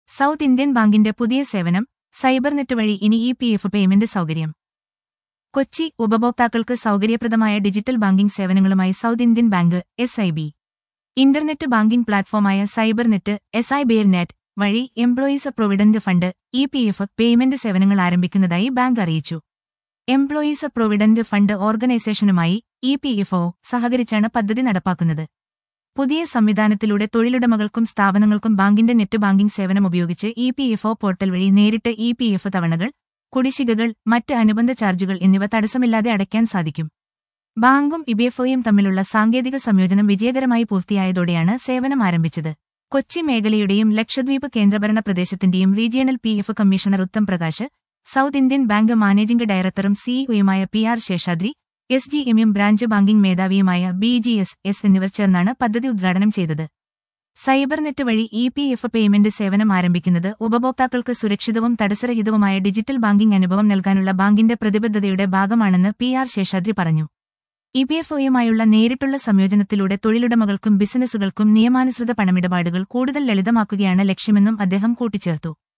south Indian ബാങ്കിന്റെ പുതിയ സേവനം സൈബർനെറ്റ് വഴി ഇനി ഇ പി എഫ് പേയ്മെന്റ് സൗകര്യം കൊച്ചി ഉപഭോക്താക്കൾക്ക് സൗകര്യപ്രദമായ ഡിജിറ്റൽ ബാങ്കിംഗ് സേവനങ്ങളുമായി South Indian Bank S I B internet banking പ്ലാറ്റ്ഫോമായ സൈബർനെറ്റ് എസ് ഐ ബിയർ നെറ്റ് വഴി employees provident fund E P F payment സേവനങ്ങൾ ആരംഭിക്കുന്നതായി ബാങ്ക് അറിയിച്ചു എംപ്ലോയീസ് പ്രൊവിഡന്റ് ഫണ്ട് ഓർഗനൈസേഷനുമായി ഇ പി എഫ് ഒ സഹകരിച്ചാണ് പദ്ധതി നടപ്പാക്കുന്നത് പുതിയ സംവിധാനത്തിലൂടെ തൊഴിലുടമകൾക്കും സ്ഥാപനങ്ങൾക്കും ബാങ്കിന്റെ നെറ്റ് ബാങ്കിംഗ് സേവനം ഉപയോഗിച്ച് E P F O portal വഴി നേരിട്ട് ഇ പി എഫ് തവണകൾ കുടിശ്ശികകൾ മറ്റ് അനുബന്ധ ചാർജുകൾ എന്നിവ തടസ്സമില്ലാതെ അടയ്ക്കാൻ സാധിക്കും ബാങ്കും ഇബിഎഫ്ഒയും തമ്മിലുള്ള സാങ്കേതിക സംയോജനം വിജയകരമായി പൂർത്തിയായതോടെയാണ് സേവനം ആരംഭിച്ചത് കൊച്ചി മേഖലയുടെയും ലക്ഷദ്വീപ് കേന്ദ്രഭരണ പ്രദേശത്തിന്റെയും regional P F commissioner Uttam Prakash South Indian Bank managing ഡയറക്ടറും സിഇഒയുമായ P R Seshadri S G എമ്മും ബ്രാഞ്ച് ബാങ്കിംഗ് മേധാവിയുമായ ബി ജി എസ് എസ് എന്നിവർ ചേർന്നാണ് പദ്ധതി ഉദ്ഘാടനം ചെയ്തത് സൈബർനെറ്റ് വഴി ഇ പി എഫ് പേയ്മെന്റ് സേവനം ആരംഭിക്കുന്നത് ഉപഭോക്താക്കൾക്ക് സുരക്ഷിതവും തടസ്സരഹിതവുമായ ഡിജിറ്റൽ ബാങ്കിംഗ് അനുഭവം നൽകാനുള്ള ബാങ്കിന്റെ പ്രതിബദ്ധതയുടെ ഭാഗമാണെന്ന് പി ആർ ശേഷാദ്രി പറഞ്ഞു ഇപിഎഫ്ഒയുമായുള്ള നേരിട്ടുള്ള സംയോജനത്തിലൂടെ തൊഴിലുടമകൾക്കും ബിസിനസ്സുകൾക്കും നിയമാനുസൃത പണമിടപാടുകൾ കൂടുതൽ ലളിതമാക്കുകയാണ് ലക്ഷ്യമെന്നും അദ്ദേഹം കൂട്ടിച്ചേർത്തു